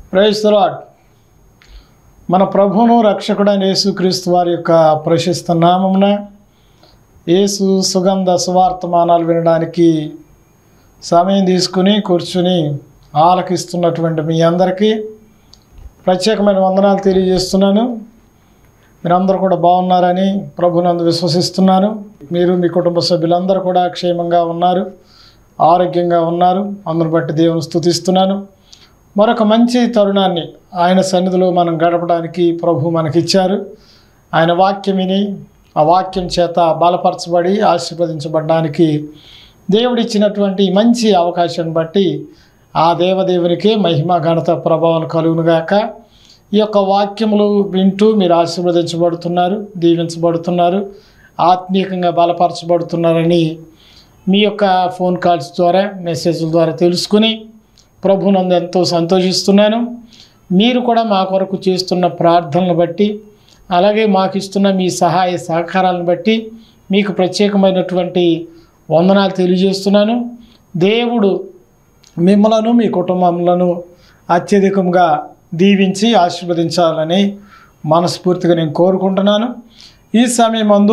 praise lord మన ప్రభువును రక్షకుడైన యేసుక్రీస్తు వారి యొక్క ప్రశస్త నామమున యేసు సుగంధ సువార్తమానాలు వినడానికి సమయం తీసుకుని కూర్చుని ఆలకిస్తున్నటువంటి మీ అందరికీ ప్రత్యేకమైన వందనాలు తెలియజేస్తున్నాను మీరందరూ కూడా బాగున్నారని ప్రభునందు విశ్వసిస్తున్నాను మీరు మీ కుటుంబ సభ్యులందరూ కూడా క్షేమంగా ఉన్నారు ఆరోగ్యంగా ఉన్నారు అందును బట్టి దేవుని స్తుతిస్తున్నాను మరొక మంచి తరుణాన్ని ఆయన సన్నిధిలో మనం గడపడానికి ప్రభు మనకిచ్చారు ఆయన వాక్యం విని ఆ వాక్యం చేత బలపరచబడి ఆశీర్వదించబడడానికి దేవుడిచ్చినటువంటి ఈ మంచి అవకాశాన్ని బట్టి ఆ దేవదేవునికే మహిమ ఘనత ప్రభావం కలుగునుగాక ఈ యొక్క వాక్యములు వింటూ మీరు ఆశీర్వదించబడుతున్నారు దీవించబడుతున్నారు ఆత్మీయంగా బలపరచబడుతున్నారని మీ యొక్క ఫోన్ కాల్స్ ద్వారా మెసేజ్ల ద్వారా తెలుసుకుని ప్రభునందు ఎంతో సంతోషిస్తున్నాను మీరు కూడా మా కొరకు చేస్తున్న ప్రార్థనలు బట్టి అలాగే మాకు ఇస్తున్న మీ సహాయ సహకారాలను బట్టి మీకు ప్రత్యేకమైనటువంటి వందనాలు తెలియజేస్తున్నాను దేవుడు మిమ్మలను మీ కుటుంబములను అత్యధికంగా దీవించి ఆశీర్వదించాలని మనస్ఫూర్తిగా నేను కోరుకుంటున్నాను ఈ సమయం మందు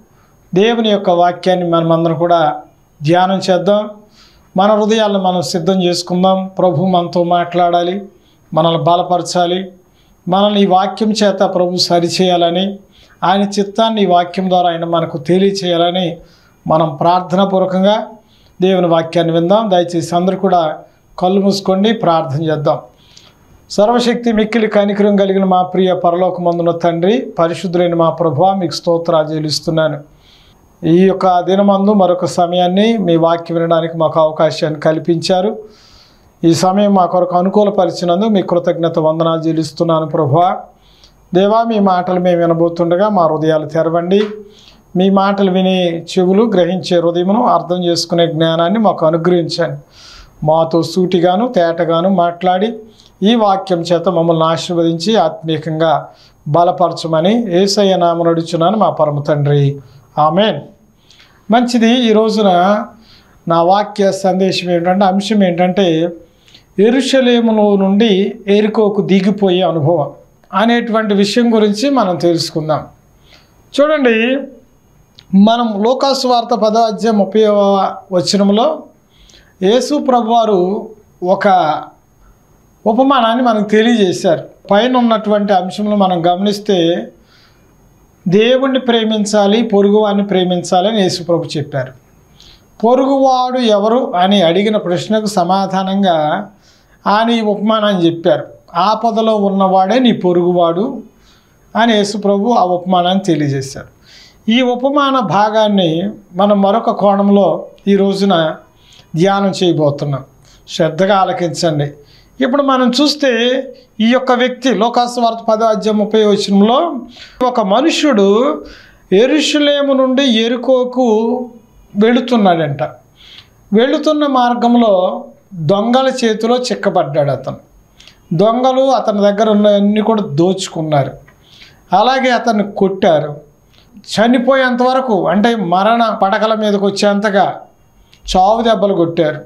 దేవుని యొక్క వాక్యాన్ని మనమందరం కూడా ధ్యానం చేద్దాం మన హృదయాలను మనం సిద్ధం చేసుకుందాం ప్రభు మనతో మాట్లాడాలి మనల్ని బలపరచాలి మనల్ని ఈ వాక్యం చేత ప్రభు సరిచేయాలని ఆయన చిత్తాన్ని ఈ వాక్యం ద్వారా ఆయన మనకు తెలియచేయాలని మనం ప్రార్థనాపూర్వకంగా దేవుని వాక్యాన్ని విందాం దయచేసి అందరూ కూడా కళ్ళు మూసుకోండి ప్రార్థన చేద్దాం సర్వశక్తి మిక్కిలి కనికరం కలిగిన మా ప్రియ పరలోకమందున తండ్రి పరిశుద్ధులైన మా ప్రభు మీకు స్తోత్రాలు చెల్లిస్తున్నాను ఈ యొక్క దినమందు మరొక సమయాన్ని మీ వాక్యం వినడానికి మాకు అవకాశాన్ని కల్పించారు ఈ సమయం మా కొరకు అనుకూలపరిచినందుకు మీ కృతజ్ఞత వందనాలు చెల్లిస్తున్నాను ప్రభువా దేవా మీ మాటలు మేము వినబోతుండగా మా హృదయాలు తెరవండి మీ మాటలు వినే చెవులు గ్రహించే హృదయమును అర్థం చేసుకునే జ్ఞానాన్ని మాకు అనుగ్రహించండి మాతో సూటిగాను తేటగాను మాట్లాడి ఈ వాక్యం చేత మమ్మల్ని ఆశీర్వదించి ఆత్మీయంగా బలపరచమని ఏసయ్య నామను అడుచున్నాను మా పరమ తండ్రి ఆమెన్ మంచిది ఈ రోజున నా వాక్య సందేశం ఏంటంటే అంశం ఏంటంటే ఎరుషలేములో నుండి ఎరుకోకు దిగిపోయే అనుభవం అనేటువంటి విషయం గురించి మనం తెలుసుకుందాం చూడండి మనం లోకాసు వార్త పదో అధ్యాయం ముప్పై వచనంలో యేసు ప్రభువారు ఒక ఉపమానాన్ని మనకు తెలియజేశారు పైన ఉన్నటువంటి అంశంలో మనం గమనిస్తే దేవుణ్ణి ప్రేమించాలి పొరుగువాడిని ప్రేమించాలి అని యేసుప్రభు చెప్పారు పొరుగువాడు ఎవరు అని అడిగిన ప్రశ్నకు సమాధానంగా ఆయన ఈ ఉపమానాన్ని చెప్పారు ఆపదలో ఉన్నవాడే నీ పొరుగువాడు అని యేసుప్రభు ఆ ఉపమానాన్ని తెలియజేశారు ఈ ఉపమాన భాగాన్ని మనం మరొక కోణంలో ఈ రోజున ధ్యానం చేయబోతున్నాం శ్రద్ధగా ఆలకించండి ఇప్పుడు మనం చూస్తే ఈ యొక్క వ్యక్తి లోకాస్వార్త పదో అధ్యాయం ముప్పై వచనంలో ఒక మనుష్యుడు ఎరుషులేము నుండి ఎరుకోకు వెళుతున్నాడంట వెళుతున్న మార్గంలో దొంగల చేతిలో చిక్కబడ్డాడు అతను దొంగలు అతని దగ్గర ఉన్నవన్నీ కూడా దోచుకున్నారు అలాగే అతన్ని కొట్టారు చనిపోయేంత వరకు అంటే మరణ పడకల మీదకి వచ్చేంతగా చావు దెబ్బలు కొట్టారు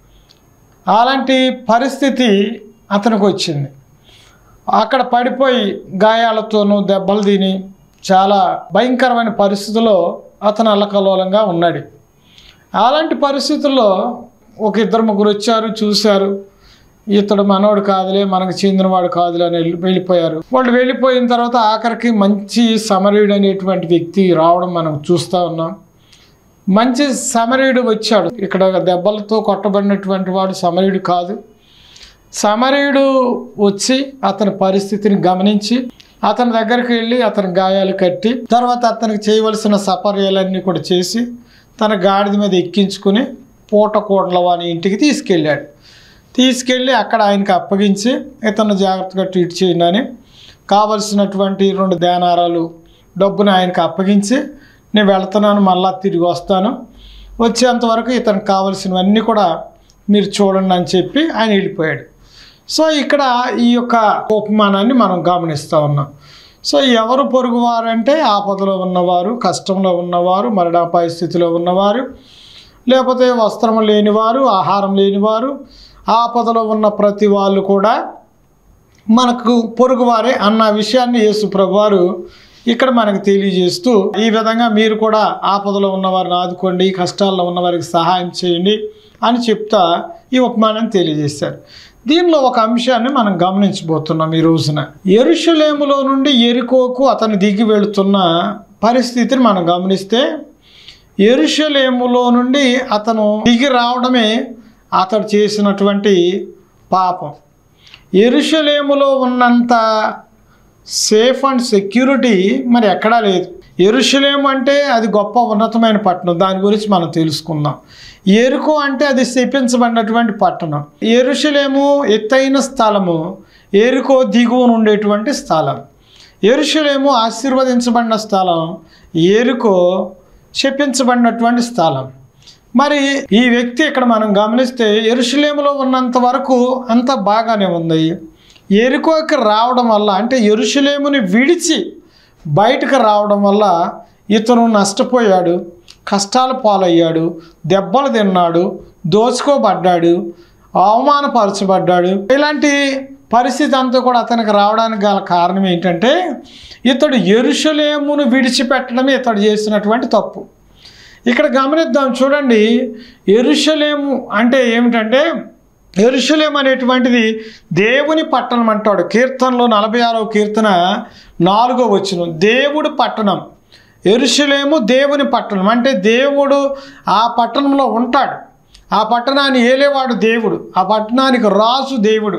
అలాంటి పరిస్థితి అతనికి వచ్చింది అక్కడ పడిపోయి గాయాలతోనూ దెబ్బలు తిని చాలా భయంకరమైన పరిస్థితుల్లో అతను అల్లకల్లోలంగా ఉన్నాడు అలాంటి పరిస్థితుల్లో ఒక ఇద్దరు ముగ్గురు వచ్చారు చూశారు ఇతడు మనోడు కాదులే మనకు చెందినవాడు కాదులే అని వెళ్ళి వెళ్ళిపోయారు వాళ్ళు వెళ్ళిపోయిన తర్వాత ఆఖరికి మంచి సమరీయుడు అనేటువంటి వ్యక్తి రావడం మనం చూస్తూ ఉన్నాం మంచి సమరీయుడు వచ్చాడు ఇక్కడ దెబ్బలతో కొట్టబడినటువంటి వాడు సమరీయుడు కాదు సమరీయుడు వచ్చి అతని పరిస్థితిని గమనించి అతని దగ్గరికి వెళ్ళి అతని గాయాలు కట్టి తర్వాత అతనికి చేయవలసిన సపర్యాలన్నీ కూడా చేసి తన గాడిద మీద ఎక్కించుకుని పూటకోట్ల వాని ఇంటికి తీసుకెళ్ళాడు తీసుకెళ్ళి అక్కడ ఆయనకి అప్పగించి ఇతను జాగ్రత్తగా ట్రీట్ చేయనని కావలసినటువంటి రెండు దేనారాలు డబ్బుని ఆయనకి అప్పగించి నేను వెళ్తున్నాను మళ్ళా తిరిగి వస్తాను వచ్చేంత వరకు ఇతనికి కావలసినవన్నీ కూడా మీరు చూడండి అని చెప్పి ఆయన వెళ్ళిపోయాడు సో ఇక్కడ ఈ యొక్క ఉపమానాన్ని మనం గమనిస్తూ ఉన్నాం సో ఎవరు పొరుగువారంటే ఆపదలో ఉన్నవారు కష్టంలో ఉన్నవారు మరణాపాయ స్థితిలో ఉన్నవారు లేకపోతే వస్త్రం లేనివారు ఆహారం లేనివారు ఆపదలో ఉన్న ప్రతి వాళ్ళు కూడా మనకు పొరుగువారే అన్న విషయాన్ని యేసు ప్రభువారు ఇక్కడ మనకు తెలియజేస్తూ ఈ విధంగా మీరు కూడా ఆపదలో ఉన్నవారిని ఆదుకోండి కష్టాల్లో ఉన్నవారికి సహాయం చేయండి అని చెప్తా ఈ ఉపమానాన్ని తెలియజేశారు దీనిలో ఒక అంశాన్ని మనం గమనించబోతున్నాం ఈ రోజున ఎరుషలేములో నుండి ఎరుకోకు అతను దిగి వెళుతున్న పరిస్థితిని మనం గమనిస్తే ఎరుషలేములో నుండి అతను దిగి రావడమే అతడు చేసినటువంటి పాపం ఎరుషలేములో ఉన్నంత సేఫ్ అండ్ సెక్యూరిటీ మరి ఎక్కడా లేదు ఎరుషలేము అంటే అది గొప్ప ఉన్నతమైన పట్టణం దాని గురించి మనం తెలుసుకుందాం ఎరుకు అంటే అది శపించబడినటువంటి పట్టణం ఎరుషలేము ఎత్తైన స్థలము ఎరుకో దిగువన ఉండేటువంటి స్థలం ఎరుషలేము ఆశీర్వదించబడిన స్థలం ఎరుకో శపించబడినటువంటి స్థలం మరి ఈ వ్యక్తి ఇక్కడ మనం గమనిస్తే ఎరుషలేములో ఉన్నంత వరకు అంత బాగానే ఉంది ఎరుకోకి రావడం వల్ల అంటే ఎరుషలేముని విడిచి బయటకు రావడం వల్ల ఇతను నష్టపోయాడు కష్టాల పాలయ్యాడు దెబ్బలు తిన్నాడు దోచుకోబడ్డాడు అవమానపరచబడ్డాడు ఇలాంటి పరిస్థితి అంతా కూడా అతనికి రావడానికి గల కారణం ఏంటంటే ఇతడు ఎరుషలేమును విడిచిపెట్టడమే ఇతడు చేసినటువంటి తప్పు ఇక్కడ గమనిద్దాం చూడండి ఎరుషలేము అంటే ఏమిటంటే ఎరుషలేం అనేటువంటిది దేవుని పట్టణం అంటాడు కీర్తనలో నలభై ఆరవ కీర్తన నాలుగో వచ్చిన దేవుడు పట్టణం ఎరుషలేము దేవుని పట్టణం అంటే దేవుడు ఆ పట్టణంలో ఉంటాడు ఆ పట్టణాన్ని ఏలేవాడు దేవుడు ఆ పట్టణానికి రాజు దేవుడు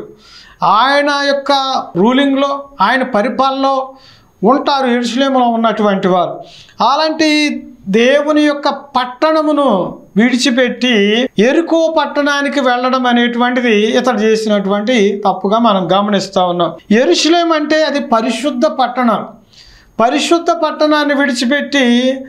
ఆయన యొక్క రూలింగ్లో ఆయన పరిపాలనలో ఉంటారు ఎరుసలేములో ఉన్నటువంటి వారు అలాంటి దేవుని యొక్క పట్టణమును విడిచిపెట్టి ఎరుకో పట్టణానికి వెళ్ళడం అనేటువంటిది ఇతడు చేసినటువంటి తప్పుగా మనం గమనిస్తూ ఉన్నాం ఎరుసలేం అంటే అది పరిశుద్ధ పట్టణం పరిశుద్ధ పట్టణాన్ని విడిచిపెట్టి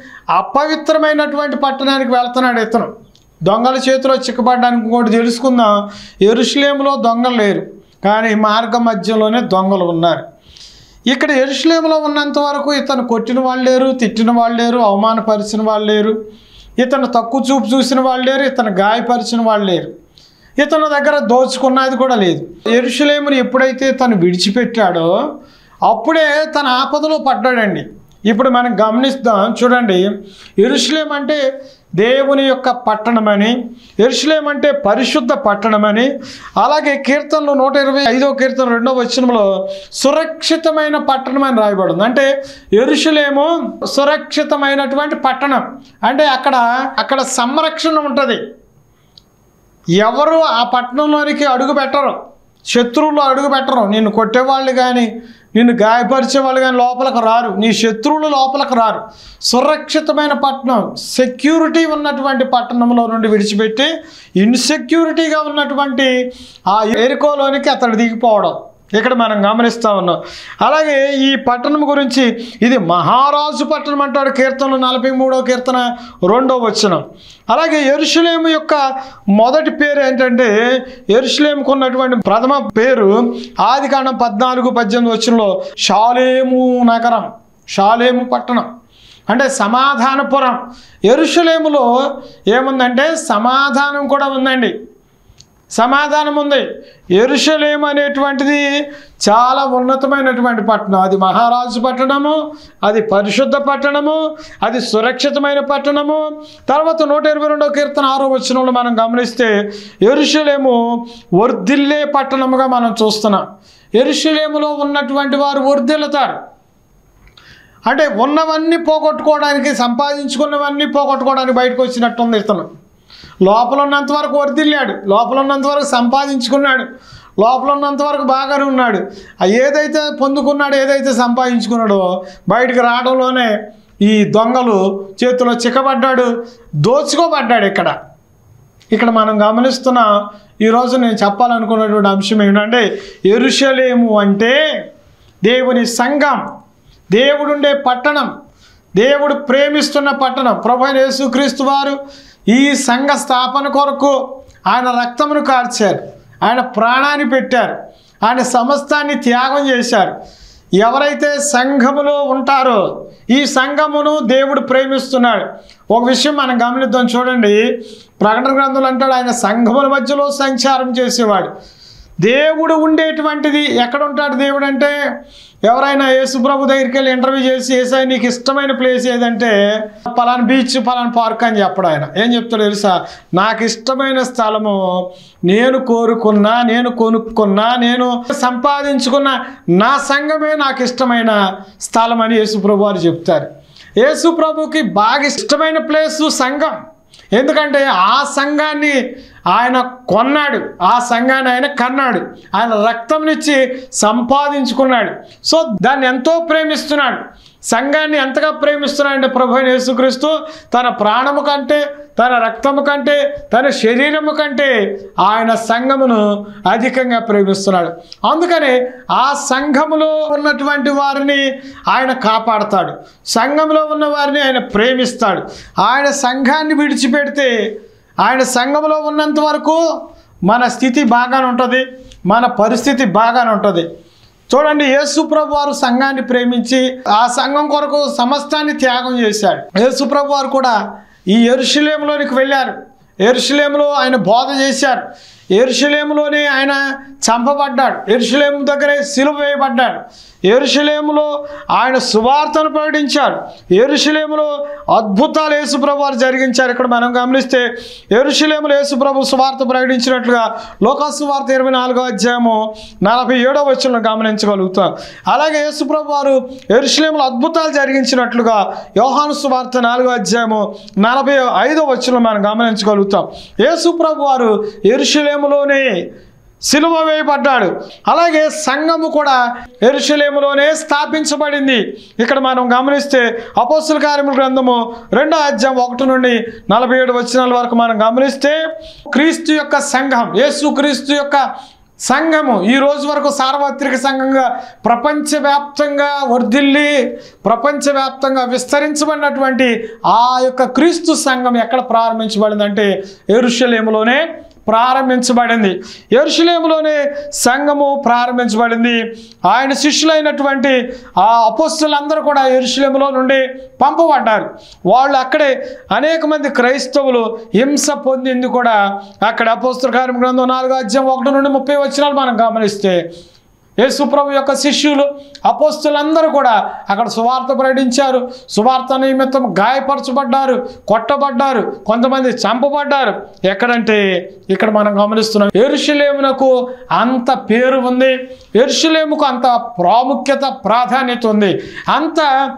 అపవిత్రమైనటువంటి పట్టణానికి వెళ్తున్నాడు ఇతను దొంగల చేతిలో చిక్కబడడానికి కూడా తెలుసుకుందాం ఎరుసలేములో దొంగలు లేరు కానీ మార్గ మధ్యలోనే దొంగలు ఉన్నారు ఇక్కడ ఎరుసలేములో ఉన్నంత వరకు ఇతను కొట్టిన వాళ్ళు లేరు తిట్టిన వాళ్ళు లేరు అవమానపరిచిన వాళ్ళు లేరు ఇతను తక్కువ చూపు చూసిన వాళ్ళు లేరు ఇతను గాయపరిచిన వాళ్ళు లేరు ఇతని దగ్గర దోచుకున్నది కూడా లేదు ఎరుసలేముని ఎప్పుడైతే తను విడిచిపెట్టాడో అప్పుడే తన ఆపదలో పడ్డాడండి ఇప్పుడు మనం గమనిస్తాం చూడండి ఎరుసలేం అంటే దేవుని యొక్క పట్టణమని ఎరుసలేం అంటే పరిశుద్ధ పట్టణమని అలాగే కీర్తనలు నూట ఇరవై ఐదో కీర్తన రెండో వచనంలో సురక్షితమైన పట్టణం అని రాయబడింది అంటే ఎరుసలేము సురక్షితమైనటువంటి పట్టణం అంటే అక్కడ అక్కడ సంరక్షణ ఉంటుంది ఎవరు ఆ పట్టణంలోనికి అడుగు పెట్టరు శత్రువులు అడుగు పెట్టరు నిన్ను కొట్టేవాళ్ళు కానీ నిన్ను గాయపరిచే వాళ్ళు కానీ లోపలికి రారు నీ శత్రువులు లోపలికి రారు సురక్షితమైన పట్టణం సెక్యూరిటీ ఉన్నటువంటి పట్టణంలో నుండి విడిచిపెట్టి ఇన్సెక్యూరిటీగా ఉన్నటువంటి ఆ ఎరుకోలోనికి అతడు దిగిపోవడం ఇక్కడ మనం గమనిస్తూ ఉన్నాం అలాగే ఈ పట్టణం గురించి ఇది మహారాజు పట్టణం అంటాడు కీర్తనలు నలభై మూడో కీర్తన రెండో వచనం అలాగే ఎరుషలేము యొక్క మొదటి పేరు ఏంటంటే ఎరుషలేముకు ఉన్నటువంటి ప్రథమ పేరు ఆది కాండం పద్నాలుగు పద్దెనిమిది వచనంలో షాలేము నగరం షాలేము పట్టణం అంటే సమాధానపురం ఎరుషలేములో ఏముందంటే సమాధానం కూడా ఉందండి సమాధానం ఉంది ఎరుషలేం అనేటువంటిది చాలా ఉన్నతమైనటువంటి పట్టణం అది మహారాజు పట్టణము అది పరిశుద్ధ పట్టణము అది సురక్షితమైన పట్టణము తర్వాత నూట ఇరవై రెండో కీర్తన ఆరో వచనంలో మనం గమనిస్తే ఎరుషలేము వర్ధిల్లే పట్టణముగా మనం చూస్తున్నాం ఎరుషలేములో ఉన్నటువంటి వారు వర్ధిల్లుతారు అంటే ఉన్నవన్నీ పోగొట్టుకోవడానికి సంపాదించుకున్నవన్నీ పోగొట్టుకోవడానికి బయటకు వచ్చినట్టుంది ఇతను లోపల ఉన్నంత వరకు వర్దిల్లాడు లోపల ఉన్నంత వరకు సంపాదించుకున్నాడు లోపల ఉన్నంత వరకు బాగానే ఉన్నాడు ఆ ఏదైతే పొందుకున్నాడో ఏదైతే సంపాదించుకున్నాడో బయటకు రావడంలోనే ఈ దొంగలు చేతిలో చిక్కబడ్డాడు దోచుకోబడ్డాడు ఇక్కడ ఇక్కడ మనం గమనిస్తున్న ఈరోజు నేను చెప్పాలనుకున్నటువంటి అంశం ఏంటంటే ఎరుషలేము అంటే దేవుని సంఘం దేవుడుండే పట్టణం దేవుడు ప్రేమిస్తున్న పట్టణం ప్రభు అయిన యేసుక్రీస్తు వారు ఈ సంఘ స్థాపన కొరకు ఆయన రక్తమును కార్చారు ఆయన ప్రాణాన్ని పెట్టారు ఆయన సమస్తాన్ని త్యాగం చేశారు ఎవరైతే సంఘములో ఉంటారో ఈ సంఘమును దేవుడు ప్రేమిస్తున్నాడు ఒక విషయం మనం గమనిద్దాం చూడండి ప్రకటన గ్రంథంలో అంటాడు ఆయన సంఘముల మధ్యలో సంచారం చేసేవాడు దేవుడు ఉండేటువంటిది ఎక్కడ ఉంటాడు దేవుడు అంటే ఎవరైనా యేసుప్రభు దగ్గరికి వెళ్ళి ఇంటర్వ్యూ చేసి ఏసై నీకు ఇష్టమైన ప్లేస్ ఏదంటే పలానా బీచ్ పలానా పార్క్ అని చెప్పడు ఆయన ఏం చెప్తాడు తెలుసా నాకు ఇష్టమైన స్థలము నేను కోరుకున్నా నేను కొనుక్కున్నా నేను సంపాదించుకున్న నా సంఘమే నాకు ఇష్టమైన స్థలం అని యేసుప్రభు వారు చెప్తారు యేసుప్రభుకి బాగా ఇష్టమైన ప్లేసు సంఘం ఎందుకంటే ఆ సంఘాన్ని ఆయన కొన్నాడు ఆ సంఘాన్ని ఆయన కన్నాడు ఆయన రక్తంనిచ్చి సంపాదించుకున్నాడు సో దాన్ని ఎంతో ప్రేమిస్తున్నాడు సంఘాన్ని ఎంతగా ప్రేమిస్తున్నాడంటే ప్రభు అయిన యేసుక్రీస్తు తన ప్రాణము కంటే తన రక్తము కంటే తన శరీరము కంటే ఆయన సంఘమును అధికంగా ప్రేమిస్తున్నాడు అందుకని ఆ సంఘములో ఉన్నటువంటి వారిని ఆయన కాపాడతాడు సంఘంలో ఉన్న వారిని ఆయన ప్రేమిస్తాడు ఆయన సంఘాన్ని విడిచిపెడితే ఆయన సంఘంలో ఉన్నంత వరకు మన స్థితి బాగానే ఉంటుంది మన పరిస్థితి బాగానే ఉంటుంది చూడండి యేసుప్రభు వారు సంఘాన్ని ప్రేమించి ఆ సంఘం కొరకు సమస్తాన్ని త్యాగం చేశాడు యేసుప్రభు వారు కూడా ఈ ఎరుషులేములోనికి వెళ్ళారు ఎరుషులేములో ఆయన బోధ చేశారు ఎరుషులేములోనే ఆయన చంపబడ్డాడు ఎరుషులేము దగ్గరే సిలువ వేయబడ్డాడు ఎరుషులేములో ఆయన సువార్తను ప్రకటించారు ఎరుషులేములో అద్భుతాలు యేసుప్రభు వారు జరిగించారు ఇక్కడ మనం గమనిస్తే ఎరుషులేములో యేసుప్రభు సువార్త ప్రకటించినట్లుగా లోకాసు వార్త ఇరవై నాలుగో అధ్యాయము నలభై ఏడో వచ్చులను గమనించగలుగుతాం అలాగే యేసుప్రభు వారు ఎరుషులేములో అద్భుతాలు జరిగించినట్లుగా యోహాను సువార్త నాలుగో అధ్యాయము నలభై ఐదో వచ్చులను మనం గమనించగలుగుతాం యేసుప్రభు వారు ఎరుషులేములోనే సిలువ వేయబడ్డాడు అలాగే సంఘము కూడా ఎరుషలేములోనే స్థాపించబడింది ఇక్కడ మనం గమనిస్తే అపోస్తుల కార్యముల గ్రంథము రెండో అధ్యాయం ఒకటి నుండి నలభై ఏడు వచనాల వరకు మనం గమనిస్తే క్రీస్తు యొక్క సంఘం యేసు క్రీస్తు యొక్క సంఘము ఈ రోజు వరకు సార్వత్రిక సంఘంగా ప్రపంచవ్యాప్తంగా వర్ధిల్లి ప్రపంచవ్యాప్తంగా విస్తరించబడినటువంటి ఆ యొక్క క్రీస్తు సంఘం ఎక్కడ ప్రారంభించబడిందంటే ఎరుషలేములోనే ప్రారంభించబడింది ఎరుషలేములోనే సంఘము ప్రారంభించబడింది ఆయన శిష్యులైనటువంటి ఆ అపోస్తులందరూ కూడా ఎరుషలేములో నుండి పంపబడ్డారు వాళ్ళు అక్కడే అనేక మంది క్రైస్తవులు హింస పొందింది కూడా అక్కడ అపోస్తుల కార్యం గ్రంథం నాలుగో అధ్యాయం ఒకటి నుండి ముప్పై వచ్చినాలు మనం గమనిస్తే యేసుప్రభు యొక్క శిష్యులు అపోస్తులందరూ కూడా అక్కడ సువార్త ప్రకటించారు సువార్త నిమిత్తం గాయపరచబడ్డారు కొట్టబడ్డారు కొంతమంది చంపబడ్డారు ఎక్కడంటే ఇక్కడ మనం గమనిస్తున్నాం ఎరుషులేమునకు అంత పేరు ఉంది ఎరుషులేముకు అంత ప్రాముఖ్యత ప్రాధాన్యత ఉంది అంత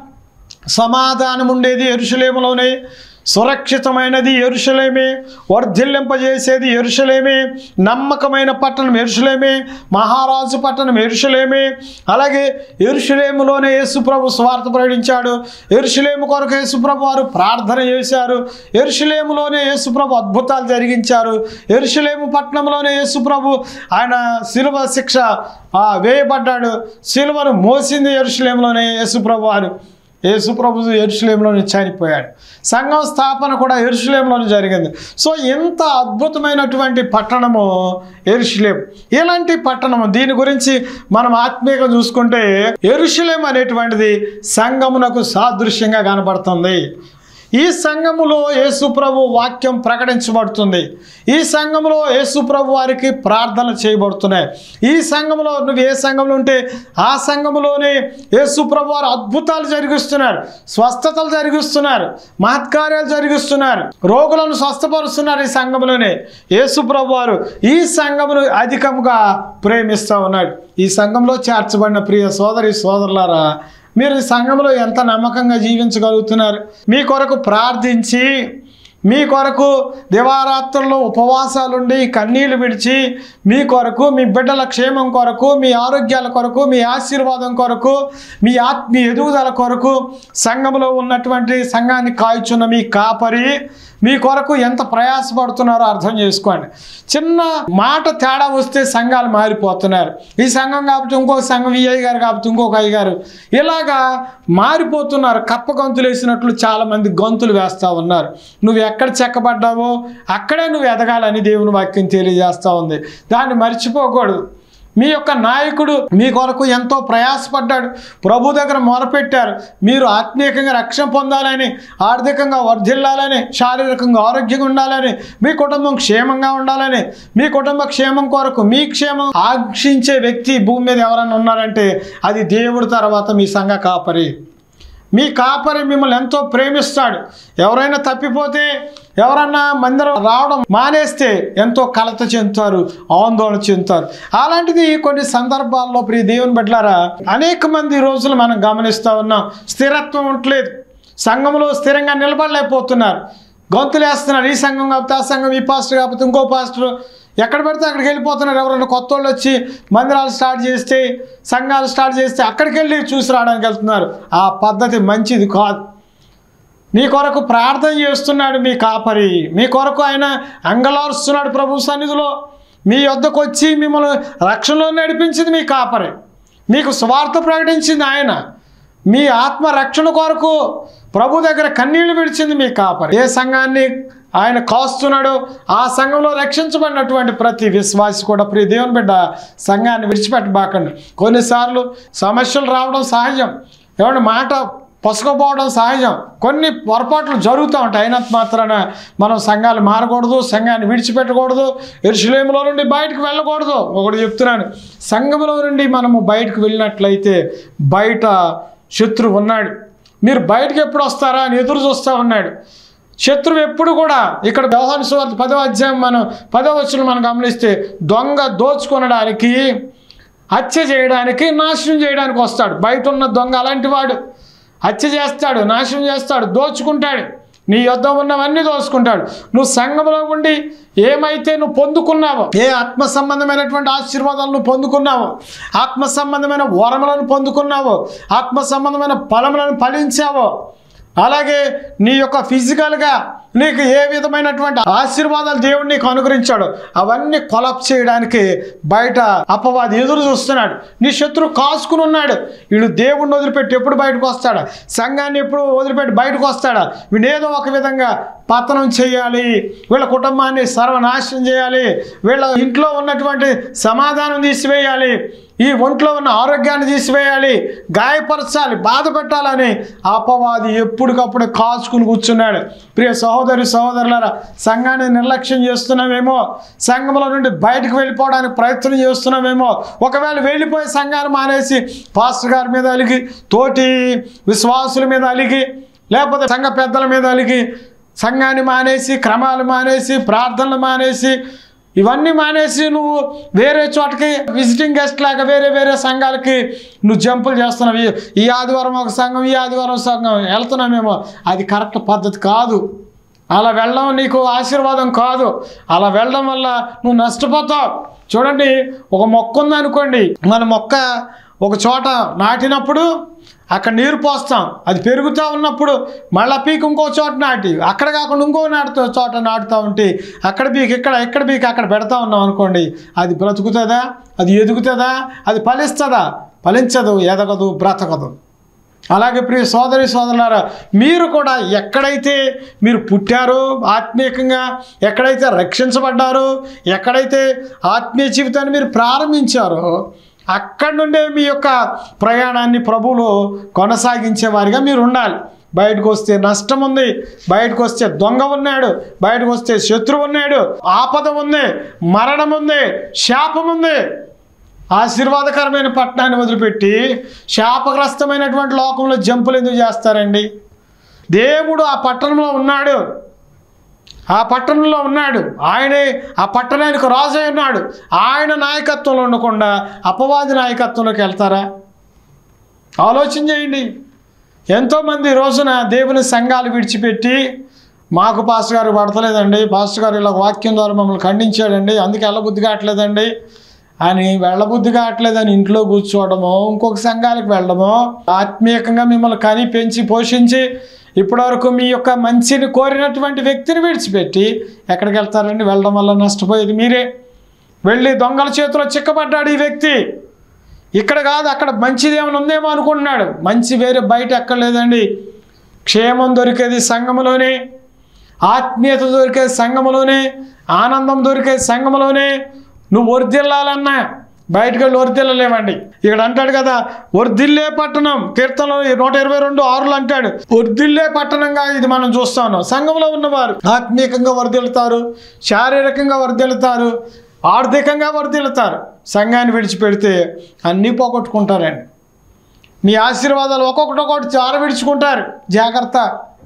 సమాధానం ఉండేది ఎరుషులేములోనే సురక్షితమైనది ఎరుషలేమే వర్ధిల్లింపజేసేది ఎరుషలేమే నమ్మకమైన పట్టణం ఎరుషలేమే మహారాజు పట్టణం ఎరుషలేమే అలాగే ఎరుషలేములోనే యేసుప్రభు స్వార్థ ప్రకటించాడు ఎరుషలేము కొరకు యేసుప్రభు వారు ప్రార్థన చేశారు ఎరుషలేములోనే యేసుప్రభు అద్భుతాలు జరిగించారు ఎరుషలేము పట్టణంలోనే యేసుప్రభు ఆయన శిలువ శిక్ష ఆ, వేయబడ్డాడు శిలువను మోసింది ఎరుషలేములోనే యేసుప్రభు వారు యేసుప్రభు ఎరుషులేంలోనే చనిపోయాడు సంఘం స్థాపన కూడా ఎరుషులేంలోనే జరిగింది సో ఎంత అద్భుతమైనటువంటి పట్టణము ఎరుషులేం ఇలాంటి పట్టణము దీని గురించి మనం ఆత్మీయంగా చూసుకుంటే ఎరుషులేం అనేటువంటిది సంఘమునకు సాదృశ్యంగా కనబడుతుంది ఈ సంఘములో యేసుప్రభు వాక్యం ప్రకటించబడుతుంది ఈ సంఘంలో యేసుప్రభు వారికి ప్రార్థన చేయబడుతున్నాయి ఈ సంఘంలో నువ్వు ఏ సంఘంలో ఉంటే ఆ సంఘములోనే యేసుప్రభు వారు అద్భుతాలు జరిగిస్తున్నారు స్వస్థతలు జరిగిస్తున్నారు మహత్కార్యాలు జరిగిస్తున్నారు రోగులను స్వస్థపరుస్తున్నారు ఈ సంఘంలోనే యేసుప్రభు వారు ఈ సంఘమును అధికంగా ప్రేమిస్తూ ఉన్నాడు ఈ సంఘంలో చేర్చబడిన ప్రియ సోదరి సోదరులారా మీరు ఈ సంఘంలో ఎంత నమ్మకంగా జీవించగలుగుతున్నారు మీ కొరకు ప్రార్థించి మీ కొరకు దివారాత్రుల్లో ఉపవాసాలుండి కన్నీళ్లు విడిచి మీ కొరకు మీ బిడ్డల క్షేమం కొరకు మీ ఆరోగ్యాల కొరకు మీ ఆశీర్వాదం కొరకు మీ ఆత్మీయ ఎదుగుదల కొరకు సంఘంలో ఉన్నటువంటి సంఘాన్ని కాల్చున్న మీ కాపరి మీ కొరకు ఎంత ప్రయాసపడుతున్నారో అర్థం చేసుకోండి చిన్న మాట తేడా వస్తే సంఘాలు మారిపోతున్నారు ఈ సంఘం కాబట్టి ఇంకొక సంఘం ఈ అయ్య గారు కాబట్టి ఇంకొక అయ్య గారు ఇలాగా మారిపోతున్నారు కప్ప గంతులు వేసినట్లు చాలామంది గంతులు వేస్తూ ఉన్నారు నువ్వు ఎక్కడ చెక్కబడ్డావో అక్కడే నువ్వు ఎదగాలని దేవుని వాక్యం తెలియజేస్తూ ఉంది దాన్ని మర్చిపోకూడదు మీ యొక్క నాయకుడు మీ కొరకు ఎంతో ప్రయాసపడ్డాడు ప్రభు దగ్గర మొరపెట్టారు మీరు ఆత్మీయంగా రక్షణ పొందాలని ఆర్థికంగా వర్ధిల్లాలని శారీరకంగా ఆరోగ్యంగా ఉండాలని మీ కుటుంబం క్షేమంగా ఉండాలని మీ కుటుంబ క్షేమం కొరకు మీ క్షేమం ఆక్షించే వ్యక్తి భూమి మీద ఎవరైనా ఉన్నారంటే అది దేవుడి తర్వాత మీ సంఘ కాపరి మీ కాపరి మిమ్మల్ని ఎంతో ప్రేమిస్తాడు ఎవరైనా తప్పిపోతే ఎవరన్నా మందిరం రావడం మానేస్తే ఎంతో కలత చెందుతారు ఆందోళన చెందుతారు అలాంటిది కొన్ని సందర్భాల్లో ప్రియ దేవుని బిడ్డలారా అనేక మంది రోజులు మనం గమనిస్తూ ఉన్నాం స్థిరత్వం ఉండలేదు సంఘంలో స్థిరంగా నిలబడలేకపోతున్నారు గొంతులు వేస్తున్నారు ఈ సంఘం కాకపోతే ఆ సంఘం ఈ పాస్టర్ కాకపోతే ఇంకో పాస్టర్ ఎక్కడ పెడితే అక్కడికి వెళ్ళిపోతున్నారు ఎవరైనా కొత్త వాళ్ళు వచ్చి మందిరాలు స్టార్ట్ చేస్తే సంఘాలు స్టార్ట్ చేస్తే అక్కడికి వెళ్ళి చూసి రావడానికి వెళ్తున్నారు ఆ పద్ధతి మంచిది కాదు మీ కొరకు ప్రార్థన చేస్తున్నాడు మీ కాపరి మీ కొరకు ఆయన అంగలారుస్తున్నాడు ప్రభు సన్నిధిలో మీ వద్దకు వచ్చి మిమ్మల్ని రక్షణలో నడిపించింది మీ కాపరి మీకు స్వార్థ ప్రకటించింది ఆయన మీ ఆత్మ రక్షణ కొరకు ప్రభు దగ్గర కన్నీళ్లు విడిచింది మీ కాపరి ఏ సంఘాన్ని ఆయన కాస్తున్నాడో ఆ సంఘంలో రక్షించబడినటువంటి ప్రతి విశ్వాసి కూడా ప్రియ దేవుని బిడ్డ సంఘాన్ని విడిచిపెట్టబాకండి కొన్నిసార్లు సమస్యలు రావడం సహజం ఏమంటే మాట పసుకపోవడం సహజం కొన్ని పొరపాట్లు జరుగుతూ ఉంటాయి అయినంత మాత్రాన మనం సంఘాలు మారకూడదు సంఘాన్ని విడిచిపెట్టకూడదు ఎరుశలేములో నుండి బయటకు వెళ్ళకూడదు ఒకటి చెప్తున్నాను సంఘంలో నుండి మనము బయటకు వెళ్ళినట్లయితే బయట శత్రువు ఉన్నాడు మీరు బయటకు ఎప్పుడు వస్తారా అని ఎదురు చూస్తూ ఉన్నాడు శత్రువు ఎప్పుడు కూడా ఇక్కడ వ్యవహార సువార్త పదవ అధ్యాయం మనం పదవ వచ్చిన మనం గమనిస్తే దొంగ దోచుకొనడానికి హత్య చేయడానికి నాశనం చేయడానికి వస్తాడు బయట ఉన్న దొంగ అలాంటి వాడు హత్య చేస్తాడు నాశనం చేస్తాడు దోచుకుంటాడు నీ యొద్ద ఉన్నవన్నీ దోచుకుంటాడు నువ్వు సంఘంలో ఉండి ఏమైతే నువ్వు పొందుకున్నావో ఏ ఆత్మ సంబంధమైనటువంటి ఆశీర్వాదాలు నువ్వు పొందుకున్నావో ఆత్మ సంబంధమైన వరములను పొందుకున్నావో ఆత్మ సంబంధమైన ఫలములను ఫలించావో అలాగే నీ యొక్క ఫిజికల్గా నీకు ఏ విధమైనటువంటి ఆశీర్వాదాలు దేవుడు నీకు అనుగ్రహించాడు అవన్నీ కొలప్ చేయడానికి బయట అపవాది ఎదురు చూస్తున్నాడు నీ శత్రువు కాసుకుని ఉన్నాడు వీడు దేవుడిని వదిలిపెట్టి ఎప్పుడు బయటకు వస్తాడా సంఘాన్ని ఎప్పుడు వదిలిపెట్టి బయటకు వస్తాడా వీడు ఏదో ఒక విధంగా పతనం చేయాలి వీళ్ళ కుటుంబాన్ని సర్వనాశనం చేయాలి వీళ్ళ ఇంట్లో ఉన్నటువంటి సమాధానం తీసివేయాలి ఈ ఒంట్లో ఉన్న ఆరోగ్యాన్ని తీసివేయాలి గాయపరచాలి బాధ పెట్టాలని అపవాది ఎప్పటికప్పుడు కాచుకుని కూర్చున్నాడు ప్రియ సహోదరి సహోదరులారా సంఘాన్ని నిర్లక్ష్యం చేస్తున్నామేమో సంఘంలో నుండి బయటకు వెళ్ళిపోవడానికి ప్రయత్నం చేస్తున్నామేమో ఒకవేళ వెళ్ళిపోయి సంఘాన్ని మానేసి పాస్టర్ గారి మీద అలిగి తోటి విశ్వాసుల మీద అలిగి లేకపోతే సంఘ పెద్దల మీద అలిగి సంఘాన్ని మానేసి క్రమాలు మానేసి ప్రార్థనలు మానేసి ఇవన్నీ మానేసి నువ్వు వేరే చోటకి విజిటింగ్ గెస్ట్ లాగా వేరే వేరే సంఘాలకి నువ్వు జంపులు చేస్తున్నావు ఈ- ఈ ఆదివారం ఒక సంఘం ఈ ఆదివారం ఒక సంఘం వెళ్తున్నామేమో అది కరెక్ట్ పద్ధతి కాదు అలా వెళ్ళడం నీకు ఆశీర్వాదం కాదు అలా వెళ్ళడం వల్ల నువ్వు నష్టపోతావు చూడండి ఒక మొక్క ఉందనుకోండి మన మొక్క ఒక చోట నాటినప్పుడు అక్కడ నీరు పోస్తాం అది పెరుగుతూ ఉన్నప్పుడు మళ్ళీ పీక్ ఇంకో చోట నాటి అక్కడ కాకుండా ఇంకో నాటుతో చోట నాటుతూ ఉంటే అక్కడ పీక్ ఇక్కడ ఇక్కడ పీక్ అక్కడ పెడతా ఉన్నాం అనుకోండి అది బ్రతుకుతుందా అది ఎదుగుతుందా అది ఫలిస్తుందా ఫలించదు ఎదగదు బ్రతకదు అలాగే ప్రియ సోదరి సోదరులారా మీరు కూడా ఎక్కడైతే మీరు పుట్టారో ఆత్మీయంగా ఎక్కడైతే రక్షించబడ్డారో ఎక్కడైతే ఆత్మీయ జీవితాన్ని మీరు ప్రారంభించారో అక్కడి నుండే మీ యొక్క ప్రయాణాన్ని ప్రభువులో కొనసాగించే వారిగా మీరు ఉండాలి బయటకు వస్తే నష్టం ఉంది బయటకు వస్తే దొంగ ఉన్నాడు బయటకు వస్తే శత్రువు ఉన్నాడు ఆపద ఉంది మరణం ఉంది శాపం ఉంది ఆశీర్వాదకరమైన పట్టణాన్ని వదిలిపెట్టి శాపగ్రస్తమైనటువంటి లోకంలో జంపులు ఎందుకు చేస్తారండి దేవుడు ఆ పట్టణంలో ఉన్నాడు ఆ పట్టణంలో ఉన్నాడు ఆయనే ఆ పట్టణానికి రాజు అయి ఉన్నాడు ఆయన నాయకత్వంలో ఉండకుండా అపవాది నాయకత్వంలోకి వెళ్తారా ఆలోచన చేయండి ఎంతోమంది ఈ రోజున దేవుని సంఘాలు విడిచిపెట్టి మాకు పాస్టర్ గారు పడతలేదండి పాస్టర్ గారు ఇలా వాక్యం ద్వారా మమ్మల్ని ఖండించాడండి అందుకే వెళ్ళబుద్ధి కావట్లేదండి అని వెళ్ళబుద్ధి కావట్లేదని ఇంట్లో కూర్చోవడమో ఇంకొక సంఘాలకు వెళ్ళడమో ఆత్మీయంగా మిమ్మల్ని కని పెంచి పోషించి ఇప్పటివరకు మీ యొక్క మంచిని కోరినటువంటి వ్యక్తిని విడిచిపెట్టి ఎక్కడికి వెళ్తారండి వెళ్ళడం వల్ల నష్టపోయేది మీరే వెళ్ళి దొంగల చేతిలో చిక్కబడ్డాడు ఈ వ్యక్తి ఇక్కడ కాదు అక్కడ మంచిది ఏమైనా ఉందేమో అనుకుంటున్నాడు మంచి వేరే బయట ఎక్కడ లేదండి క్షేమం దొరికేది సంఘములోనే ఆత్మీయత దొరికేది సంఘములోనే ఆనందం దొరికేది సంఘములోనే నువ్వు వర్దిల్లాలన్నా బయటకు వెళ్ళి వర్దిల్లలేమండి ఇక్కడ అంటాడు కదా వర్దిల్లే పట్టణం కీర్తనలో నూట ఇరవై రెండు ఆరులు అంటాడు వర్దిల్లే పట్టణంగా ఇది మనం చూస్తా ఉన్నాం సంఘంలో ఉన్నవారు ఆత్మీయంగా వర్దిల్లుతారు శారీరకంగా వర్దిల్లుతారు ఆర్థికంగా వర్దిల్లుతారు సంఘాన్ని విడిచిపెడితే అన్నీ పోగొట్టుకుంటారండి మీ ఆశీర్వాదాలు ఒక్కొక్కటి ఒక్కొక్కటి చాలా విడుచుకుంటారు జాగ్రత్త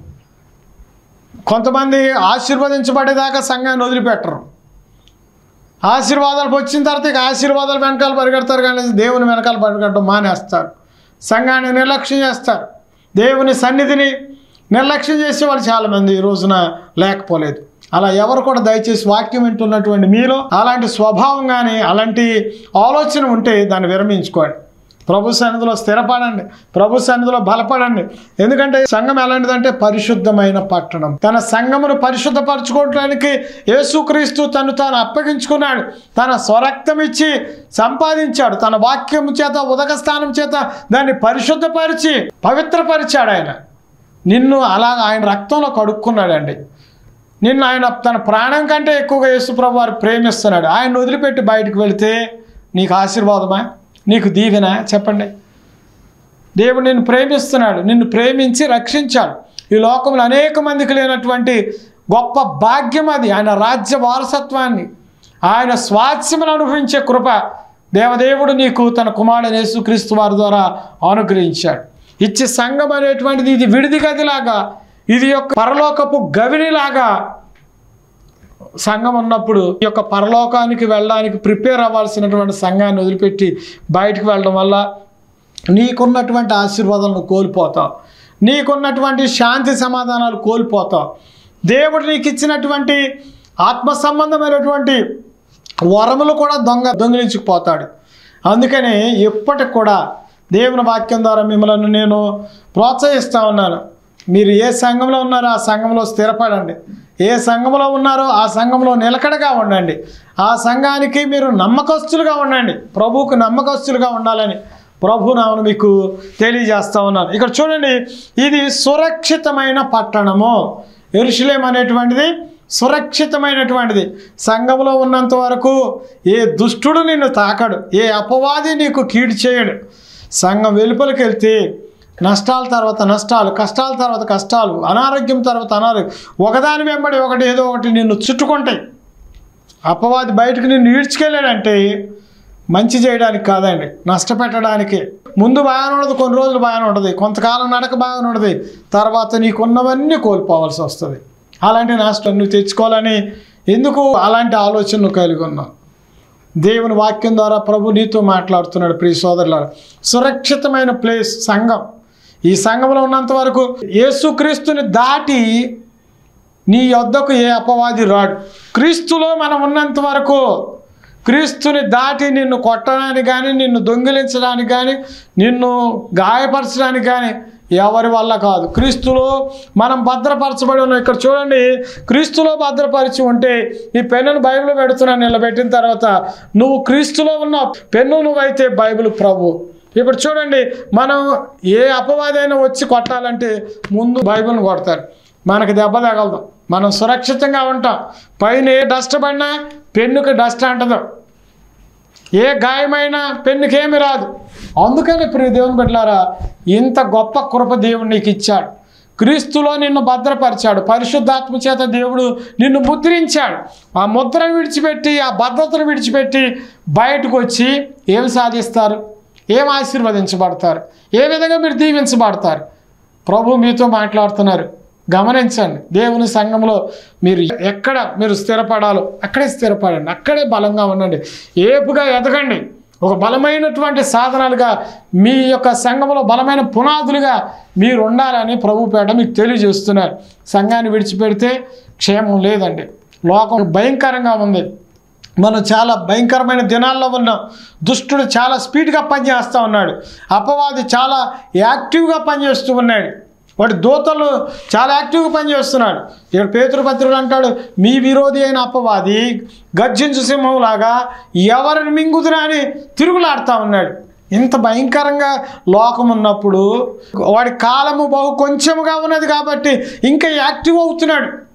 కొంతమంది ఆశీర్వదించబడేదాకా సంఘాన్ని వదిలిపెట్టరు ఆశీర్వాదాలు వచ్చిన తర్వాత ఇక ఆశీర్వాదాలు వెనకాల పరిగెడతారు కానీ దేవుని వెనకాల పరిగెట్టడం మానేస్తారు సంఘాన్ని నిర్లక్ష్యం చేస్తారు దేవుని సన్నిధిని నిర్లక్ష్యం చేసే వాళ్ళు చాలామంది ఈ రోజున లేకపోలేదు అలా ఎవరు కూడా దయచేసి వాక్యం వింటున్నటువంటి మీలో అలాంటి స్వభావం కానీ అలాంటి ఆలోచన ఉంటే దాన్ని విరమించుకోండి ప్రభు సన్నిధిలో స్థిరపడండి ప్రభు సన్నిధిలో బలపడండి ఎందుకంటే సంఘం ఎలాంటిదంటే పరిశుద్ధమైన పట్టణం తన సంఘమును పరిశుద్ధపరచుకోవడానికి యేసుక్రీస్తు తను తాను అప్పగించుకున్నాడు తన స్వరక్తం ఇచ్చి సంపాదించాడు తన వాక్యం చేత ఉదక స్థానం చేత దాన్ని పరిశుద్ధపరిచి పవిత్రపరిచాడు ఆయన నిన్ను అలా ఆయన రక్తంలో కడుక్కున్నాడండి నిన్ను ఆయన తన ప్రాణం కంటే ఎక్కువగా యేసుప్రభు వారు ప్రేమిస్తున్నాడు ఆయన వదిలిపెట్టి బయటకు వెళితే నీకు ఆశీర్వాదమా నీకు దీవెన చెప్పండి దేవుడు నిన్ను ప్రేమిస్తున్నాడు నిన్ను ప్రేమించి రక్షించాడు ఈ లోకంలో అనేక మందికి లేనటువంటి గొప్ప భాగ్యం అది ఆయన రాజ్య వారసత్వాన్ని ఆయన స్వాస్థ్యమును అనుభవించే కృప దేవదేవుడు నీకు తన కుమారుడు యేసుక్రీస్తు వారి ద్వారా అనుగ్రహించాడు ఇచ్చి సంఘం అనేటువంటిది ఇది విడిది గదిలాగా ఇది యొక్క పరలోకపు గవినిలాగా సంఘం ఉన్నప్పుడు ఈ యొక్క పరలోకానికి వెళ్ళడానికి ప్రిపేర్ అవ్వాల్సినటువంటి సంఘాన్ని వదిలిపెట్టి బయటకు వెళ్ళడం వల్ల నీకున్నటువంటి ఆశీర్వాదాలను కోల్పోతావు నీకున్నటువంటి శాంతి సమాధానాలు కోల్పోతావు దేవుడు నీకు ఇచ్చినటువంటి ఆత్మ సంబంధమైనటువంటి వరములు కూడా దొంగ దొంగిలించుకుపోతాడు అందుకని ఎప్పటికి కూడా దేవుని వాక్యం ద్వారా మిమ్మల్ని నేను ప్రోత్సహిస్తూ ఉన్నాను మీరు ఏ సంఘంలో ఉన్నారో ఆ సంఘంలో స్థిరపడండి ఏ సంఘంలో ఉన్నారో ఆ సంఘంలో నిలకడగా ఉండండి ఆ సంఘానికి మీరు నమ్మకస్తులుగా ఉండండి ప్రభువుకు నమ్మకస్తులుగా ఉండాలని ప్రభు నామను మీకు తెలియజేస్తా ఉన్నాను ఇక్కడ చూడండి ఇది సురక్షితమైన పట్టణము ఎరుషులేం అనేటువంటిది సురక్షితమైనటువంటిది సంఘంలో ఉన్నంత వరకు ఏ దుష్టుడు నిన్ను తాకడు ఏ అపవాది నీకు కీడు చేయడు సంఘం వెలుపలికి వెళ్తే నష్టాల తర్వాత నష్టాలు కష్టాల తర్వాత కష్టాలు అనారోగ్యం తర్వాత అనారోగ్యం ఒకదాని వెంబడి ఒకటి ఏదో ఒకటి నిన్ను చుట్టుకుంటాయి అపవాది బయటకు నిన్ను ఈడ్చుకెళ్ళాడంటే మంచి చేయడానికి కాదండి నష్టపెట్టడానికి ముందు బాగానే ఉండదు కొన్ని రోజులు బాగానే ఉంటుంది కొంతకాలం నడక బాగానే ఉంటుంది తర్వాత నీకున్నవన్నీ కోల్పోవాల్సి వస్తుంది అలాంటి నష్టం నువ్వు తెచ్చుకోవాలని ఎందుకు అలాంటి ఆలోచన నువ్వు కలిగి ఉన్నావు దేవుని వాక్యం ద్వారా ప్రభు నీతో మాట్లాడుతున్నాడు ప్రియ సోదరులారా సురక్షితమైన ప్లేస్ సంఘం ఈ సంఘంలో ఉన్నంత వరకు యేసుక్రీస్తుని దాటి నీ యొద్దకు ఏ అపవాది రాడు క్రీస్తులో మనం ఉన్నంత వరకు క్రీస్తుని దాటి నిన్ను కొట్టడానికి కానీ నిన్ను దొంగిలించడానికి కానీ నిన్ను గాయపరచడానికి కానీ ఎవరి వల్ల కాదు క్రీస్తులో మనం భద్రపరచబడి ఉన్నాం ఇక్కడ చూడండి క్రీస్తులో భద్రపరిచి ఉంటే ఈ పెన్నును బైబిల్ పెడుతున్నాను నిలబెట్టిన తర్వాత నువ్వు క్రీస్తులో ఉన్న పెన్ను నువ్వైతే బైబిల్ ప్రభు ఇప్పుడు చూడండి మనం ఏ అపవాదైనా వచ్చి కొట్టాలంటే ముందు బైబిల్ని కొడతారు మనకి దెబ్బ తగలదు మనం సురక్షితంగా ఉంటాం పైన ఏ డస్ట్ పడినా పెన్నుకి డస్ట్ అంటదు ఏ గాయమైనా పెన్నుకేమి రాదు అందుకని ప్రియ దేవుని బిడ్డలారా ఇంత గొప్ప కృప దేవుడు నీకు ఇచ్చాడు క్రీస్తులో నిన్ను భద్రపరిచాడు పరిశుద్ధాత్మ చేత దేవుడు నిన్ను ముద్రించాడు ఆ ముద్రను విడిచిపెట్టి ఆ భద్రతను విడిచిపెట్టి బయటకు వచ్చి ఏం సాధిస్తారు ఏం ఆశీర్వదించబడతారు ఏ విధంగా మీరు దీవించబడతారు ప్రభు మీతో మాట్లాడుతున్నారు గమనించండి దేవుని సంఘంలో మీరు ఎక్కడ మీరు స్థిరపడాలో అక్కడే స్థిరపడండి అక్కడే బలంగా ఉండండి ఏపుగా ఎదగండి ఒక బలమైనటువంటి సాధనాలుగా మీ యొక్క సంఘంలో బలమైన పునాదులుగా మీరు ఉండాలని ప్రభు పేట మీకు తెలియజేస్తున్నారు సంఘాన్ని విడిచిపెడితే క్షేమం లేదండి లోకం భయంకరంగా ఉంది మనం చాలా భయంకరమైన దినాల్లో ఉన్నాం దుష్టుడు చాలా స్పీడ్గా పనిచేస్తూ ఉన్నాడు అపవాది చాలా యాక్టివ్గా పనిచేస్తూ ఉన్నాడు వాడి దూతలు చాలా యాక్టివ్గా పనిచేస్తున్నాడు ఇక్కడ పేతృపత్రులు అంటాడు మీ విరోధి అయిన అపవాది గర్జించు సింహంలాగా ఎవరిని మింగుదురా అని తిరుగులాడుతూ ఉన్నాడు ఇంత భయంకరంగా లోకం ఉన్నప్పుడు వాడి కాలము బహు కొంచెముగా ఉన్నది కాబట్టి ఇంకా యాక్టివ్ అవుతున్నాడు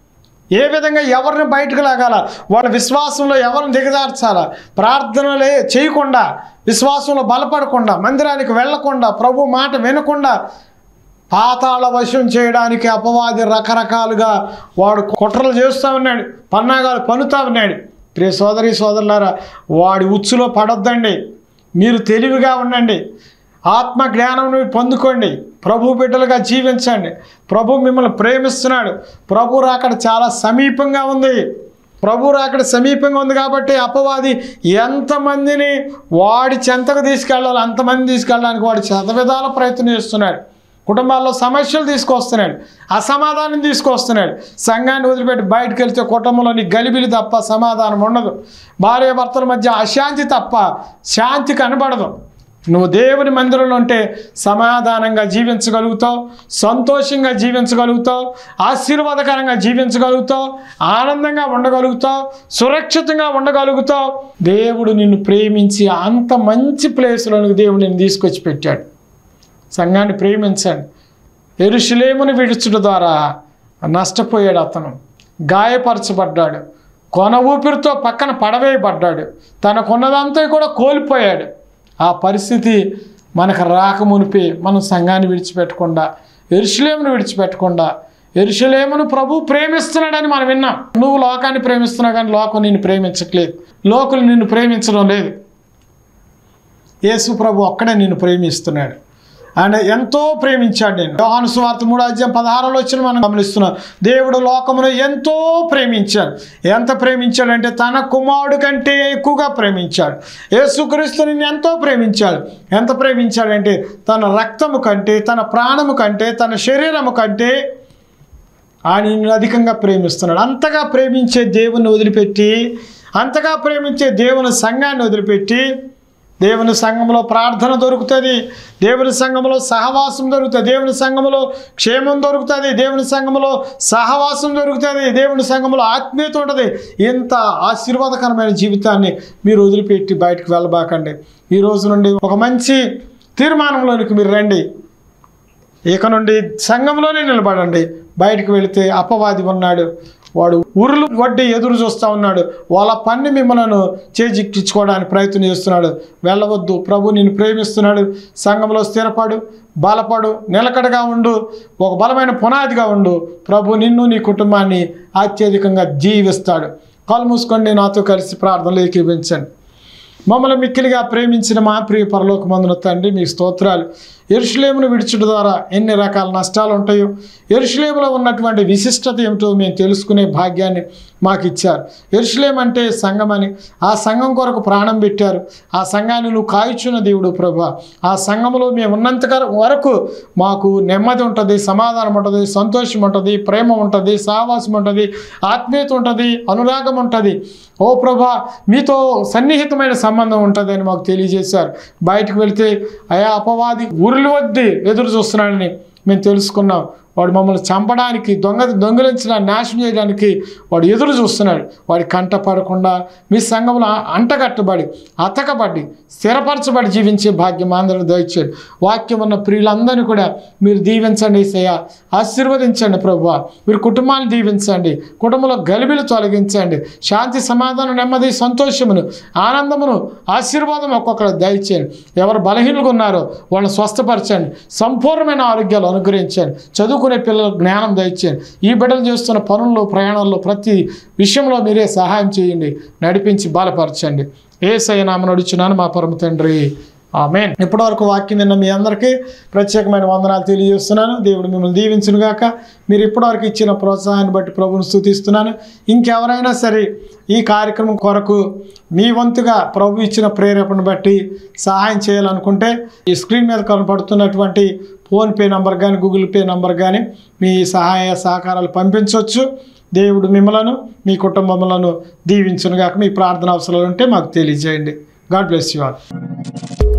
ఏ విధంగా ఎవరిని బయటకు లాగాల వాళ్ళ విశ్వాసంలో ఎవరిని దిగజార్చాలా ప్రార్థనలే చేయకుండా విశ్వాసంలో బలపడకుండా మందిరానికి వెళ్లకుండా ప్రభు మాట వినకుండా పాతాళ వశం చేయడానికి అపవాది రకరకాలుగా వాడు కుట్రలు చేస్తూ ఉన్నాడు పన్నాగాలు పనుతూ ఉన్నాడు ప్రియ సోదరి సోదరులారా వాడి ఉచ్చులో పడొద్దండి మీరు తెలివిగా ఉండండి ఆత్మ జ్ఞానం పొందుకోండి ప్రభు బిడ్డలుగా జీవించండి ప్రభు మిమ్మల్ని ప్రేమిస్తున్నాడు ప్రభు రాకడ చాలా సమీపంగా ఉంది ప్రభు రాకడ సమీపంగా ఉంది కాబట్టి అపవాది ఎంతమందిని వాడి చెంతకు తీసుకెళ్ళాలి అంతమంది తీసుకెళ్ళడానికి వాడు శతవిధాల ప్రయత్నం చేస్తున్నాడు కుటుంబాల్లో సమస్యలు తీసుకొస్తున్నాడు అసమాధానం తీసుకొస్తున్నాడు సంఘాన్ని వదిలిపెట్టి బయటకు వెళ్తే కుటుంబంలోని గలిబిలి తప్ప సమాధానం ఉండదు భార్య భర్తల మధ్య అశాంతి తప్ప శాంతి కనబడదు నువ్వు దేవుని మందిరంలో ఉంటే సమాధానంగా జీవించగలుగుతావు సంతోషంగా జీవించగలుగుతావు ఆశీర్వాదకరంగా జీవించగలుగుతావు ఆనందంగా ఉండగలుగుతావు సురక్షితంగా ఉండగలుగుతావు దేవుడు నిన్ను ప్రేమించి అంత మంచి ప్లేస్లోనికి దేవుడు నిన్ను తీసుకొచ్చి పెట్టాడు సంఘాన్ని ప్రేమించండి ఎరుషులేముని విడుచుట ద్వారా నష్టపోయాడు అతను గాయపరచబడ్డాడు కొన ఊపిరితో పక్కన పడవేయబడ్డాడు తనకున్నదంతా కూడా కోల్పోయాడు ఆ పరిస్థితి మనకు రాకమునిపే మనం సంఘాన్ని విడిచిపెట్టకుండా ఎరుషులేమును విడిచిపెట్టకుండా ఎరుషులేమును ప్రభు ప్రేమిస్తున్నాడని మనం విన్నాం నువ్వు లోకాన్ని ప్రేమిస్తున్నావు కానీ లోకం నిన్ను ప్రేమించట్లేదు లోకులు నిన్ను ప్రేమించడం లేదు యేసు ప్రభు ఒక్కడే నిన్ను ప్రేమిస్తున్నాడు ఆయన ఎంతో ప్రేమించాడు నేను యోహాను సువార్త మూడో అధ్యాయం పదహారులో వచ్చిన మనం గమనిస్తున్నాం దేవుడు లోకమును ఎంతో ప్రేమించాడు ఎంత ప్రేమించాడంటే తన కుమారుడు కంటే ఎక్కువగా ప్రేమించాడు యేసుక్రీస్తు నిన్ను ఎంతో ప్రేమించాడు ఎంత ప్రేమించాడంటే తన రక్తము కంటే తన ప్రాణము కంటే తన శరీరము కంటే ఆయన నిన్ను అధికంగా ప్రేమిస్తున్నాడు అంతగా ప్రేమించే దేవుని వదిలిపెట్టి అంతగా ప్రేమించే దేవుని సంఘాన్ని వదిలిపెట్టి దేవుని సంఘంలో ప్రార్థన దొరుకుతుంది దేవుని సంఘంలో సహవాసం దొరుకుతుంది దేవుని సంఘంలో క్షేమం దొరుకుతుంది దేవుని సంఘంలో సహవాసం దొరుకుతుంది దేవుని సంఘంలో ఆత్మీయత ఉంటుంది ఇంత ఆశీర్వాదకరమైన జీవితాన్ని మీరు వదిలిపెట్టి బయటకు వెళ్ళబాకండి ఈ రోజు నుండి ఒక మంచి తీర్మానంలోనికి మీరు రండి ఇక నుండి సంఘంలోనే నిలబడండి బయటకు వెళితే అపవాది ఉన్నాడు వాడు ఉరులు వడ్డీ ఎదురు చూస్తూ ఉన్నాడు వాళ్ళ పన్ని మిమ్మలను చేజిక్కించుకోవడానికి ప్రయత్నం చేస్తున్నాడు వెళ్ళవద్దు ప్రభు నిన్ను ప్రేమిస్తున్నాడు సంఘంలో స్థిరపడు బలపడు నిలకడగా ఉండు ఒక బలమైన పునాదిగా ఉండు ప్రభు నిన్ను నీ కుటుంబాన్ని అత్యధికంగా జీవిస్తాడు కాలు మూసుకోండి నాతో కలిసి ప్రార్థనలు ఏకీభించండి మమ్మల్ని మిక్కిలిగా ప్రేమించిన మా ప్రియ పరలోకమందున తండ్రి మీ స్తోత్రాలు ఎరుషులేమును విడిచుట ద్వారా ఎన్ని రకాల నష్టాలు ఉంటాయో ఎరుషులేములో ఉన్నటువంటి విశిష్టత ఏమిటో మేము తెలుసుకునే భాగ్యాన్ని మాకు ఇచ్చారు ఎరుషులేం అంటే సంఘం అని ఆ సంఘం కొరకు ప్రాణం పెట్టారు ఆ సంఘాన్ని నువ్వు కాయిచున్న దేవుడు ప్రభా ఆ సంఘంలో మేము ఉన్నంత వరకు మాకు నెమ్మది ఉంటుంది సమాధానం ఉంటుంది సంతోషం ఉంటుంది ప్రేమ ఉంటుంది సావాసం ఉంటుంది ఆత్మీయత ఉంటుంది అనురాగం ఉంటుంది ఓ ప్రభా మీతో సన్నిహితమైన సంబంధం ఉంటుందని మాకు తెలియజేశారు బయటకు వెళితే అయా అపవాది ఉరులు వద్ది ఎదురు చూస్తున్నాడని మేము తెలుసుకున్నాం వాడు మమ్మల్ని చంపడానికి దొంగ దొంగిలించిన నాశనం చేయడానికి వాడు ఎదురు చూస్తున్నాడు వాడి కంట పడకుండా మీ సంఘంలో అంటగట్టబడి అతకబడి స్థిరపరచబడి జీవించే భాగ్యం అందరూ దయచేయండి వాక్యం ఉన్న ప్రియులందరినీ కూడా మీరు దీవించండి సయ ఆశీర్వదించండి ప్రభు మీరు కుటుంబాన్ని దీవించండి కుటుంబంలో గలిబిలు తొలగించండి శాంతి సమాధానం నెమ్మది సంతోషమును ఆనందమును ఆశీర్వాదం ఒక్కొక్కరు దయచేయండి ఎవరు బలహీనులుగా ఉన్నారో వాళ్ళని స్వస్థపరచండి సంపూర్ణమైన ఆరోగ్యాలు అనుగ్రహించండి చదువుకునే పిల్లలకు జ్ఞానం దయచేయండి ఈ బిడ్డలు చేస్తున్న పనుల్లో ప్రయాణాల్లో ప్రతి విషయంలో మీరే సహాయం చేయండి నడిపించి బలపరచండి ఏ సయనామ నడుచున్నాను మా పరమ తండ్రి ఆమెన్ ఇప్పటివరకు వాక్యం విన్న మీ అందరికీ ప్రత్యేకమైన వందనాలు తెలియజేస్తున్నాను దేవుడు మిమ్మల్ని దీవించును గాక మీరు ఇప్పటివరకు ఇచ్చిన ప్రోత్సాహాన్ని బట్టి ప్రభుని స్థుతిస్తున్నాను ఇంకెవరైనా సరే ఈ కార్యక్రమం కొరకు మీ వంతుగా ప్రభు ఇచ్చిన ప్రేరేపణ బట్టి సహాయం చేయాలనుకుంటే ఈ స్క్రీన్ మీద కనపడుతున్నటువంటి ఫోన్పే నంబర్ కానీ గూగుల్ పే నంబర్ కానీ మీ సహాయ సహకారాలు పంపించవచ్చు దేవుడు మిమ్మలను మీ కుటుంబములను దీవించునుగాక మీ ప్రార్థన అవసరాలు ఉంటే మాకు తెలియజేయండి గాడ్ బ్లెస్ యూ ఆల్